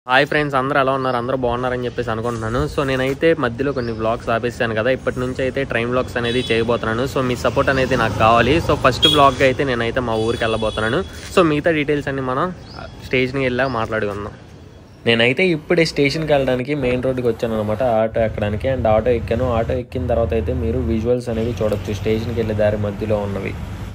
hi friends అందరూ ఎలా ఉన్నారు అందరూ బాగున్నారని చెప్పేసి అనుకుంటున్నాను సో నేనైతే మధ్యలో కొన్ని వ్లాగ్స్ ఆపేసాను కదా ఇప్పటి నుంచి అయితే ట్రైన్ వ్లాగ్స్ అనేది చేయబోతున్నాను సో మీ సపోర్ట్ అనేది నాకు కావాలి సో ఫస్ట్ వ్లాగ్ అయితే నేనైతే మా ఊరికి వెళ్ళబోతున్నాను సో మిగతా డీటెయిల్స్ అన్ని మనం స్టేషన్కి వెళ్ళాక మాట్లాడుకుందాం నేనైతే ఇప్పుడే స్టేషన్కి వెళ్ళడానికి మెయిన్ రోడ్కి వచ్చాను అనమాట ఆటో ఎక్కడానికి అండ్ ఆటో ఎక్కాను ఆటో ఎక్కిన తర్వాత అయితే మీరు విజువల్స్ అనేవి చూడొచ్చు స్టేషన్కి వెళ్ళే దారి మధ్యలో ఉన్నవి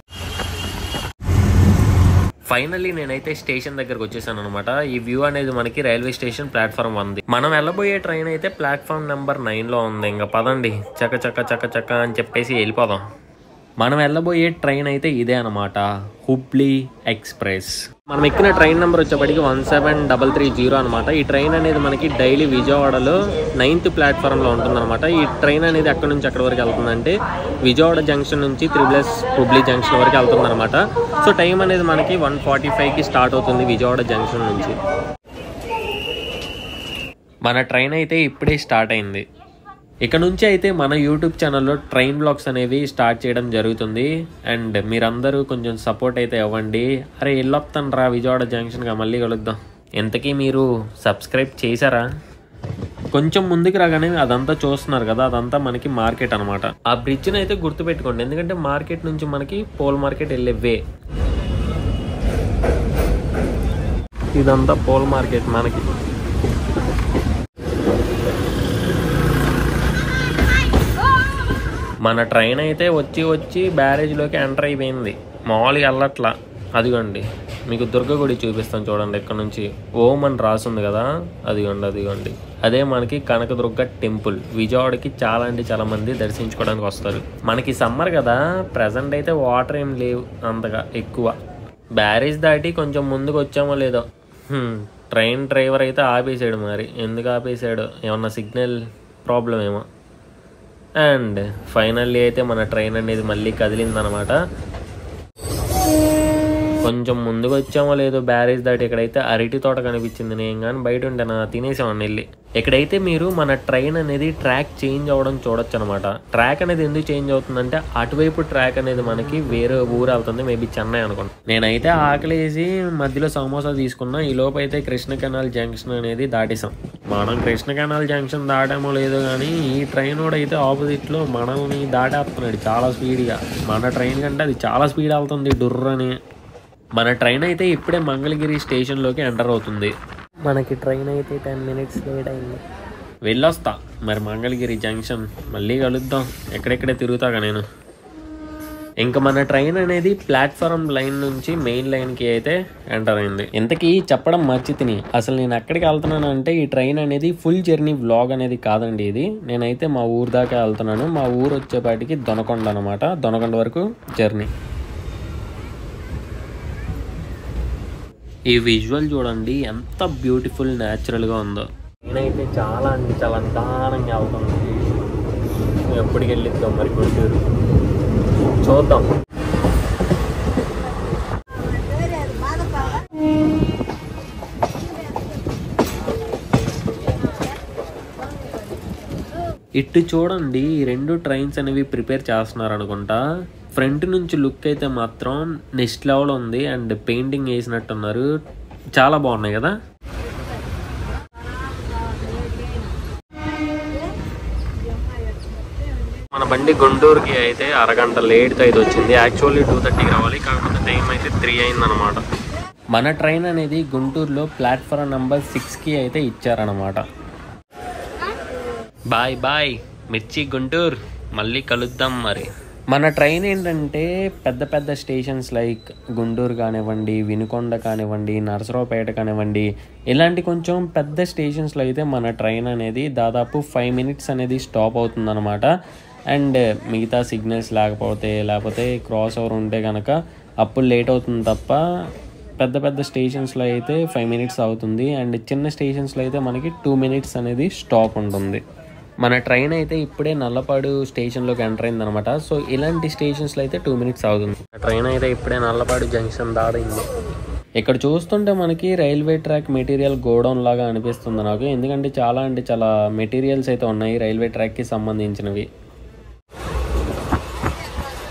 ఫైనల్లీ నేనైతే స్టేషన్ దగ్గరకు వచ్చేసాను అనమాట ఈ వ్యూ అనేది మనకి రైల్వే స్టేషన్ ప్లాట్ఫామ్ ఉంది మనం వెళ్ళబోయే ట్రైన్ అయితే ప్లాట్ఫామ్ నెంబర్ నైన్ లో ఉంది ఇంకా పదండి చక్క చక్క చక్క చక్క అని చెప్పేసి వెళ్ళిపోదాం మనం వెళ్ళబోయే ట్రైన్ అయితే ఇదే అనమాట హుబ్లీ ఎక్స్ప్రెస్ మనం ఎక్కిన ట్రైన్ నెంబర్ వచ్చేప్పటికి one seven double three zero అనమాట ఈ ట్రైన్ అనేది మనకి డైలీ విజయవాడలో నైన్త్ ప్లాట్ఫామ్లో ఉంటుందన్నమాట ఈ ట్రైన్ అనేది ఎక్కడి నుంచి ఎక్కడి వరకు వెళ్తుందంటే విజయవాడ జంక్షన్ నుంచి త్రిబులెస్ హుబ్లీ జంక్షన్ వరకు వెళ్తుందన్నమాట సో టైం అనేది మనకి వన్ ఫార్టీ ఫైవ్కి స్టార్ట్ అవుతుంది విజయవాడ జంక్షన్ నుంచి మన ట్రైన్ అయితే ఇప్పుడే స్టార్ట్ అయింది ఇక నుంచి అయితే మన యూట్యూబ్ ఛానల్లో ట్రైన్ బ్లాగ్స్ అనేవి స్టార్ట్ చేయడం జరుగుతుంది అండ్ మీరందరూ కొంచెం సపోర్ట్ అయితే ఇవ్వండి అరే వెళ్ళొస్తాను రా విజయవాడ జంక్షన్గా మళ్ళీ కలుద్దాం ఇంతకీ మీరు సబ్స్క్రైబ్ చేశారా కొంచెం ముందుకు రాగానే అదంతా చూస్తున్నారు కదా అదంతా మనకి మార్కెట్ అనమాట ఆ బ్రిడ్జ్ని అయితే గుర్తుపెట్టుకోండి ఎందుకంటే మార్కెట్ నుంచి మనకి పోల్ మార్కెట్ వెళ్ళే వే ఇదంతా పోల్ మార్కెట్ మనకి మన ట్రైన్ అయితే వచ్చి వచ్చి బ్యారేజ్లోకి ఎంటర్ అయిపోయింది మామూలుగా వెళ్ళట్లా అదిగోండి మీకు దుర్గగుడి చూపిస్తాను చూడండి ఇక్కడ నుంచి ఓం అని రాసుంది కదా అదిగోండి అదిగోండి అదే మనకి కనకదుర్గ టెంపుల్ విజయవాడకి చాలా అంటే చాలా మంది దర్శించుకోవడానికి వస్తారు మనకి సమ్మర్ కదా ప్రజెంట్ అయితే వాటర్ ఏం లేవు అంతగా ఎక్కువ బ్యారేజ్ దాటి కొంచెం ముందుకు వచ్చామో లేదో హ్మ్, ట్రైన్ డ్రైవర్ అయితే ఆపేసాడు మరి ఎందుకు ఆపేసాడు ఏమన్నా సిగ్నల్ ప్రాబ్లం ఏమో అండ్ ఫైనల్లీ అయితే మన ట్రైన్ అనేది మళ్ళీ కదిలిందనమాట కొంచెం ముందుకు వచ్చామో లేదో బ్యారేజ్ దాటి ఇక్కడైతే అరటి తోట కనిపించింది నేను కానీ బయట ఉంటే నా తినేసామని వెళ్ళి ఇక్కడైతే మీరు మన ట్రైన్ అనేది ట్రాక్ చేంజ్ అవ్వడం చూడొచ్చు అనమాట ట్రాక్ అనేది ఎందుకు చేంజ్ అవుతుందంటే అటువైపు ట్రాక్ అనేది మనకి వేరే ఊరు వెళ్తుంది మేబీ చెన్నై అనుకోండి నేనైతే ఆకలేసి మధ్యలో సమోసా తీసుకున్నా ఈ లోపు అయితే కృష్ణ కెనాల్ జంక్షన్ అనేది దాటేసాం మనం కృష్ణ కెనాల్ జంక్షన్ దాటామో లేదో కానీ ఈ ట్రైన్ కూడా అయితే ఆపోజిట్లో మనల్ని దాటేస్తున్నాడు చాలా స్పీడ్గా మన ట్రైన్ కంటే అది చాలా స్పీడ్ వెళ్తుంది డుర్రని మన ట్రైన్ అయితే ఇప్పుడే మంగళగిరి స్టేషన్లోకి ఎంటర్ అవుతుంది మనకి ట్రైన్ అయితే టెన్ మినిట్స్ లేట్ అయింది వెళ్ళొస్తా మరి మంగళగిరి జంక్షన్ మళ్ళీ కలుద్దాం ఎక్కడెక్కడే తిరుగుతాగా నేను ఇంకా మన ట్రైన్ అనేది ప్లాట్ఫారం లైన్ నుంచి మెయిన్ లైన్కి అయితే ఎంటర్ అయింది ఇంతకీ చెప్పడం మర్చితిని అసలు నేను ఎక్కడికి వెళ్తున్నాను అంటే ఈ ట్రైన్ అనేది ఫుల్ జర్నీ వ్లాగ్ అనేది కాదండి ఇది నేనైతే మా ఊరు దాకా వెళ్తున్నాను మా ఊరు వచ్చేపాటికి దొనకొండ అనమాట దొనకొండ వరకు జర్నీ ఈ విజువల్ చూడండి ఎంత బ్యూటిఫుల్ న్యాచురల్గా ఉందో నేనైతే చాలా అంటే చాలా దారుణంగా వెళ్తుంది ఎప్పటికి వెళ్ళిద్దాం మరి గుంటూరు చూద్దాం ఇటు చూడండి ఈ రెండు ట్రైన్స్ అనేవి ప్రిపేర్ చేస్తున్నారు అనుకుంటా ఫ్రంట్ నుంచి లుక్ అయితే మాత్రం నెక్స్ట్ లెవెల్ ఉంది అండ్ పెయింటింగ్ వేసినట్టున్నారు చాలా బాగున్నాయి కదా మన బండి గుంటూరుకి అయితే అరగంట లేట్తో అయితే వచ్చింది యాక్చువల్లీ టూ థర్టీకి రావాలి కాకపోతే టైం అయితే త్రీ అయిందనమాట మన ట్రైన్ అనేది గుంటూరులో ప్లాట్ఫామ్ నెంబర్ సిక్స్కి అయితే ఇచ్చారనమాట బాయ్ బాయ్ మిర్చి గుంటూరు మళ్ళీ కలుద్దాం మరి మన ట్రైన్ ఏంటంటే పెద్ద పెద్ద స్టేషన్స్ లైక్ గుంటూరు కానివ్వండి వినుకొండ కానివ్వండి నరసరావుపేట కానివ్వండి ఇలాంటి కొంచెం పెద్ద స్టేషన్స్లో అయితే మన ట్రైన్ అనేది దాదాపు ఫైవ్ మినిట్స్ అనేది స్టాప్ అవుతుందన్నమాట అండ్ మిగతా సిగ్నల్స్ లేకపోతే లేకపోతే క్రాస్ ఓవర్ ఉంటే కనుక అప్పుడు లేట్ అవుతుంది తప్ప పెద్ద పెద్ద స్టేషన్స్లో అయితే ఫైవ్ మినిట్స్ అవుతుంది అండ్ చిన్న స్టేషన్స్లో అయితే మనకి టూ మినిట్స్ అనేది స్టాప్ ఉంటుంది మన ట్రైన్ అయితే ఇప్పుడే నల్లపాడు స్టేషన్లోకి ఎంటర్ అయింది అనమాట సో ఇలాంటి స్టేషన్స్లో అయితే టూ మినిట్స్ అవుతుంది ట్రైన్ అయితే ఇప్పుడే నల్లపాడు జంక్షన్ దాడింది ఇక్కడ చూస్తుంటే మనకి రైల్వే ట్రాక్ మెటీరియల్ గోడౌన్ లాగా అనిపిస్తుంది నాకు ఎందుకంటే చాలా అంటే చాలా మెటీరియల్స్ అయితే ఉన్నాయి రైల్వే ట్రాక్కి సంబంధించినవి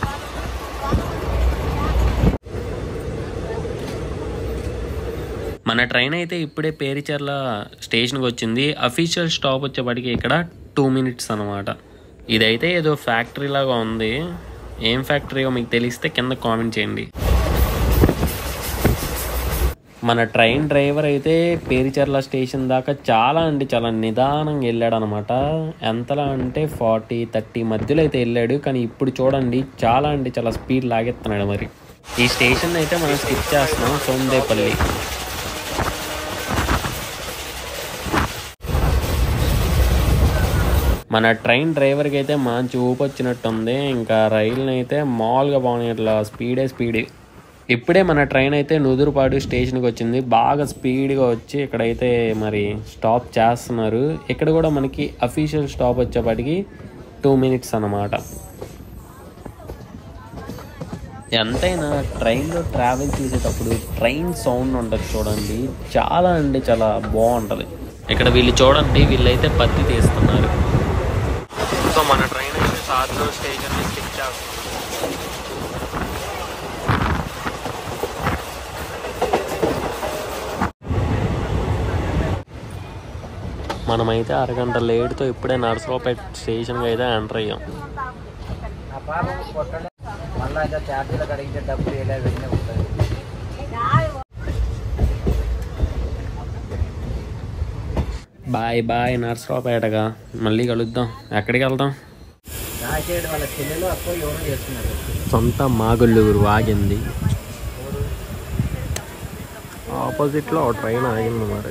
మన మన ట్రైన్ అయితే ఇప్పుడే పేరిచర్ల స్టేషన్కి వచ్చింది అఫీషియల్ స్టాప్ వచ్చేప్పటికి ఇక్కడ టూ మినిట్స్ అనమాట ఇదైతే ఏదో ఫ్యాక్టరీ లాగా ఉంది ఏం ఫ్యాక్టరీయో మీకు తెలిస్తే కింద కామెంట్ చేయండి మన ట్రైన్ డ్రైవర్ అయితే పేరిచర్ల స్టేషన్ దాకా చాలా అంటే చాలా నిదానంగా వెళ్ళాడు అనమాట ఎంతలా అంటే ఫార్టీ థర్టీ మధ్యలో అయితే వెళ్ళాడు కానీ ఇప్పుడు చూడండి చాలా అంటే చాలా స్పీడ్ లాగెత్తున్నాడు మరి ఈ స్టేషన్ అయితే మనం స్కిప్ చేస్తున్నాం సోమదేపల్లి మన ట్రైన్ డ్రైవర్కి అయితే మంచి ఊపు వచ్చినట్టుంది ఇంకా రైలుని అయితే మామూలుగా బాగున్నాయి ఇట్లా స్పీడే స్పీడ్ ఇప్పుడే మన ట్రైన్ అయితే నుదురుపాడు స్టేషన్కి వచ్చింది బాగా స్పీడ్గా వచ్చి ఇక్కడైతే మరి స్టాప్ చేస్తున్నారు ఇక్కడ కూడా మనకి అఫీషియల్ స్టాప్ వచ్చేప్పటికి టూ మినిట్స్ అన్నమాట ఎంతైనా ట్రైన్లో ట్రావెల్ చేసేటప్పుడు ట్రైన్ సౌండ్ ఉంటుంది చూడండి చాలా అంటే చాలా బాగుంటుంది ఇక్కడ వీళ్ళు చూడండి వీళ్ళైతే పత్తి తీస్తున్నారు సో మన ట్రైన్ అయితే సార్లో స్టేషన్ స్కిప్ చేస్తున్నాం మనమైతే అరగంట లేట్తో ఇప్పుడే నర్సరావుపేట స్టేషన్కి అయితే ఎంటర్ అయ్యాం ఆ పాపం కొట్టలే మళ్ళా ఇంకా ఛార్జీలకు అడిగితే డబ్బులు వేలే వెళ్ళే ఉంటుంది బాయ్ బాయ్ నర్సరావుపేటగా మళ్ళీ కలుద్దాం ఎక్కడికి వెళ్దాం రాసేడు వాళ్ళ చెల్లెలు అక్కో ఎవరో చేస్తున్నారు సొంత మాగుళ్ళూరు ఆగింది ఆపోజిట్లో ఒక ట్రైన్ ఆగింది మరి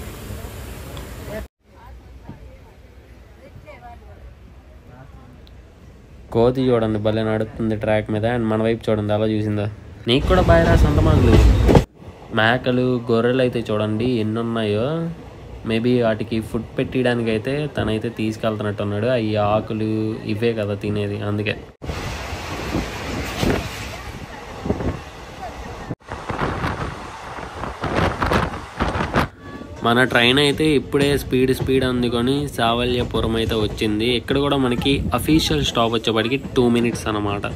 కోతి చూడండి భలే నడుస్తుంది ట్రాక్ మీద అండ్ మన వైపు చూడండి అలా చూసిందా నీకు కూడా బాయ్ రా సొంత మాగులు మేకలు గొర్రెలు అయితే చూడండి ఎన్ని ఉన్నాయో మేబీ వాటికి ఫుడ్ పెట్టడానికి అయితే తనైతే తీసుకెళ్తున్నట్టు ఉన్నాడు అవి ఆకులు ఇవే కదా తినేది అందుకే మన ట్రైన్ అయితే ఇప్పుడే స్పీడ్ స్పీడ్ అందుకొని సావల్యపురం అయితే వచ్చింది ఇక్కడ కూడా మనకి అఫీషియల్ స్టాప్ వచ్చేప్పటికి టూ మినిట్స్ అన్నమాట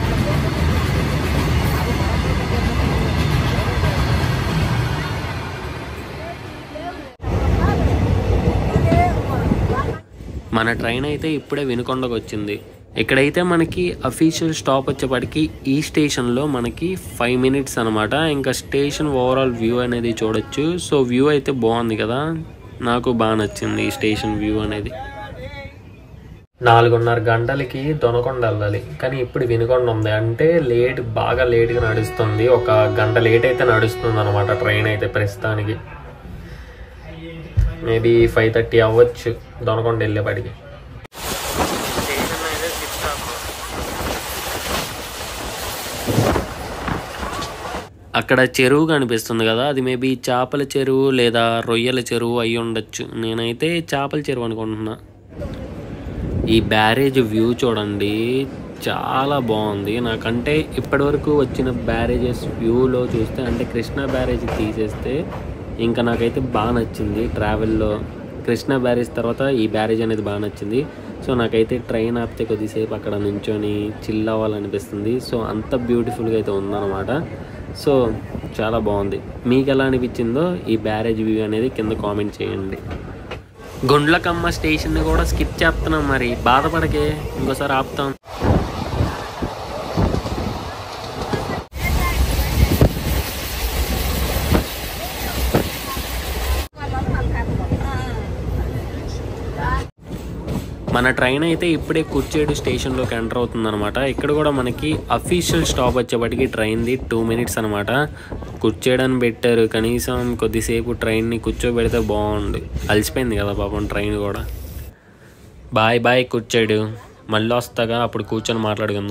మన ట్రైన్ అయితే ఇప్పుడే వినుకొండకు వచ్చింది ఇక్కడైతే మనకి అఫీషియల్ స్టాప్ వచ్చేప్పటికి ఈ స్టేషన్లో మనకి ఫైవ్ మినిట్స్ అనమాట ఇంకా స్టేషన్ ఓవరాల్ వ్యూ అనేది చూడొచ్చు సో వ్యూ అయితే బాగుంది కదా నాకు బాగా నచ్చింది ఈ స్టేషన్ వ్యూ అనేది నాలుగున్నర గంటలకి దొనకొండ వెళ్ళాలి కానీ ఇప్పుడు వినుకొండ ఉంది అంటే లేట్ బాగా లేట్గా నడుస్తుంది ఒక గంట లేట్ అయితే నడుస్తుంది అనమాట ట్రైన్ అయితే ప్రస్తుతానికి మేబీ ఫైవ్ థర్టీ అవ్వచ్చు దొనకొండ వెళ్ళేపాటికి అక్కడ చెరువు కనిపిస్తుంది కదా అది మేబీ చేపల చెరువు లేదా రొయ్యల చెరువు అయి ఉండొచ్చు నేనైతే చేపల చెరువు అనుకుంటున్నా ఈ బ్యారేజ్ వ్యూ చూడండి చాలా బాగుంది నాకంటే ఇప్పటివరకు వచ్చిన బ్యారేజెస్ వ్యూలో చూస్తే అంటే కృష్ణా బ్యారేజ్ తీసేస్తే ఇంకా నాకైతే బాగా నచ్చింది ట్రావెల్లో కృష్ణా బ్యారేజ్ తర్వాత ఈ బ్యారేజ్ అనేది బాగా నచ్చింది సో నాకైతే ట్రైన్ ఆపితే కొద్దిసేపు అక్కడ నుంచొని చిల్ అవ్వాలనిపిస్తుంది సో అంత బ్యూటిఫుల్గా అయితే ఉందన్నమాట సో చాలా బాగుంది మీకు ఎలా అనిపించిందో ఈ బ్యారేజ్ వ్యూ అనేది కింద కామెంట్ చేయండి గుండ్లకమ్మ స్టేషన్ కూడా స్కిప్ చేస్తున్నాం మరి బాధపడకే ఇంకోసారి ఆపుతాం మన ట్రైన్ అయితే ఇప్పుడే కుర్చేడు స్టేషన్లోకి ఎంటర్ అవుతుందన్నమాట ఇక్కడ కూడా మనకి అఫీషియల్ స్టాప్ వచ్చేప్పటికి ట్రైన్ది టూ మినిట్స్ అనమాట కుర్చేడని పెట్టారు కనీసం కొద్దిసేపు ట్రైన్ని కూర్చోబెడితే బాగుండు అలసిపోయింది కదా పాపం ట్రైన్ కూడా బాయ్ బాయ్ కూర్చాడు మళ్ళీ వస్తాగా అప్పుడు కూర్చొని మాట్లాడుకుందాం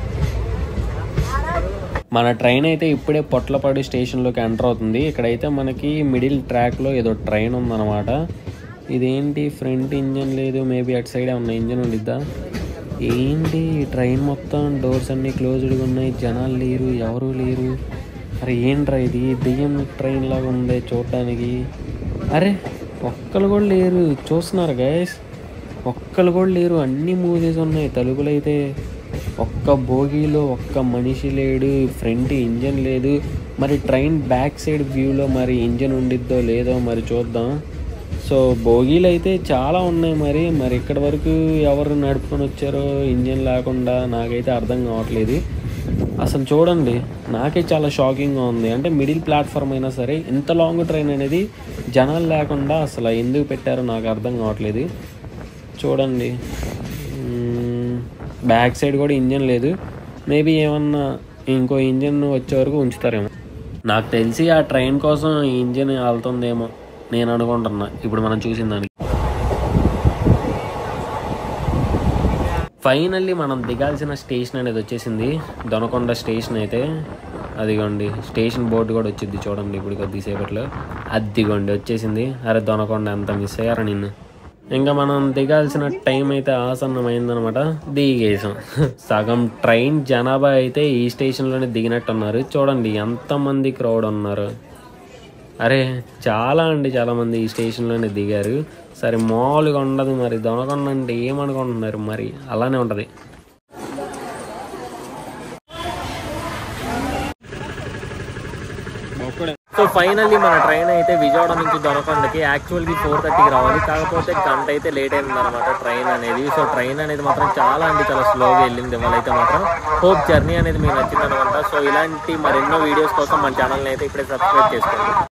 మన ట్రైన్ అయితే ఇప్పుడే పొట్లపాడు స్టేషన్లోకి ఎంటర్ అవుతుంది ఇక్కడైతే మనకి మిడిల్ ట్రాక్లో ఏదో ట్రైన్ ఉందన్నమాట ఇదేంటి ఫ్రంట్ ఇంజన్ లేదు మేబీ అటు సైడ్ ఉన్న ఇంజన్ ఉండిద్దా ఏంటి ఈ ట్రైన్ మొత్తం డోర్స్ అన్నీ క్లోజ్డ్గా ఉన్నాయి జనాలు లేరు ఎవరు లేరు అరే ఏంట్రా ఇది దెయ్యం ట్రైన్ లాగా ఉంది చూడడానికి అరే ఒక్కరు కూడా లేరు చూస్తున్నారు గైస్ ఒక్కరు కూడా లేరు అన్నీ మూసేసి ఉన్నాయి తలుపులు అయితే ఒక్క బోగీలో ఒక్క మనిషి లేడు ఫ్రంట్ ఇంజన్ లేదు మరి ట్రైన్ బ్యాక్ సైడ్ వ్యూలో మరి ఇంజన్ ఉండిద్దో లేదో మరి చూద్దాం సో బోగీలు అయితే చాలా ఉన్నాయి మరి మరి ఇక్కడి వరకు ఎవరు నడుపుకొని వచ్చారో ఇంజన్ లేకుండా నాకైతే అర్థం కావట్లేదు అసలు చూడండి నాకే చాలా షాకింగ్గా ఉంది అంటే మిడిల్ ప్లాట్ఫామ్ అయినా సరే ఇంత లాంగ్ ట్రైన్ అనేది జనాలు లేకుండా అసలు ఎందుకు పెట్టారో నాకు అర్థం కావట్లేదు చూడండి మ్మ్, బ్యాక్ సైడ్ కూడా ఇంజన్ లేదు మేబీ ఏమన్నా ఇంకో ఇంజన్ వచ్చే వరకు ఉంచుతారేమో నాకు తెలిసి ఆ ట్రైన్ కోసం ఈ ఇంజన్ వెళ్తుందేమో నేను అనుకుంటున్నా ఇప్పుడు మనం చూసిన దానికి ఫైనల్లీ మనం దిగాల్సిన స్టేషన్ అనేది వచ్చేసింది దొనకొండ స్టేషన్ అయితే అదిగోండి స్టేషన్ బోర్డు కూడా వచ్చింది చూడండి ఇప్పుడు కొద్దిసేపట్లో అదిగోండి వచ్చేసింది అరే దొనకొండ ఎంత మిస్ అయ్యారా నిన్ను ఇంకా మనం దిగాల్సిన టైం అయితే ఆసన్నమైందనమాట దిగేసాం సగం ట్రైన్ జనాభా అయితే ఈ స్టేషన్లోనే దిగినట్టున్నారు చూడండి ఎంతమంది క్రౌడ్ ఉన్నారు అరే చాలా అండి చాలా మంది ఈ స్టేషన్లోనే దిగారు సరే మామూలుగా ఉండదు మరి దొనకొండ అంటే ఏమనుకుంటున్నారు మరి అలానే ఉంటుంది సో ఫైనల్లీ మన ట్రైన్ అయితే విజయవాడ నుంచి దొనకొండకి యాక్చువల్గా ఫోర్ థర్టీకి రావాలి కాకపోతే గంట అయితే లేట్ అయింది అనమాట ట్రైన్ అనేది సో ట్రైన్ అనేది మాత్రం చాలా అంటే చాలా స్లోగా వెళ్ళింది ఇవాళ అయితే మాత్రం హోప్ జర్నీ అనేది మీకు నచ్చింది అనమాట సో ఇలాంటి మరెన్నో వీడియోస్ కోసం మన ఛానల్ని అయితే ఇప్పుడే సబ్స్క్రైబ్ చేసుకోండి